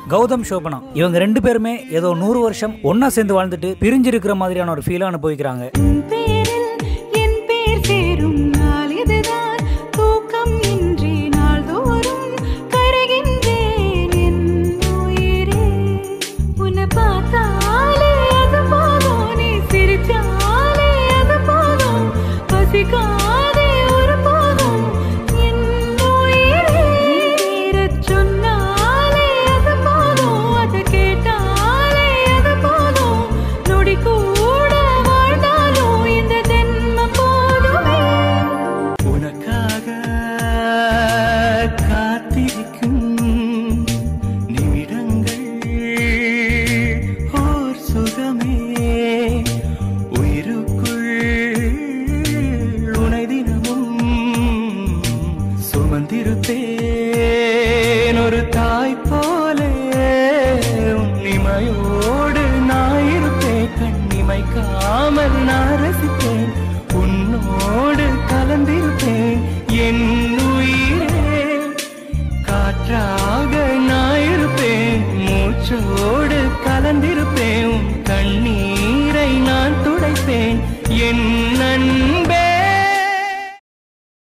கௌதம் சோபனா இவங்க ரெண்டு பேருமே ஏதோ நூறு வருஷம் ஒண்ணா சேர்ந்து வாழ்ந்துட்டு பிரிஞ்சிருக்கிற மாதிரியான ஒரு ஃபீலை அனுபவிக்கிறாங்க உன் பேரில் என் பேர் சேரும் நாள் இதுதான் தூக்கம் இன்றி நாள்தோறும் கருகின்றேன் என் உயிரே உன்னை பார்த்தாலே அது போதும் நீ சிரிச்சாலே அது போதும் பசிக்காதே ஒரு போதும் என் உயிரே நீரச் சொன்னாலே அது போதும் அதை கேட்டாலே அது போதும் நொடி கூட வாழ்ந்தாலும் இந்த ஜென்மம் போதுமே உனக்காக காத்திருக்கும் நிமிடங்கள் ஓர் சுகமே உயிருக்குள் உனை தினமும் சுமந்திருப்பேன் ஒரு தாய் போலே உன்னிமையோடு நான் இருப்பேன் கண்ணிமைக்காமல் நான் ரசிப்பேன் உன்னோடு கலந்திருப்பேன் என் உயிரே காற்றா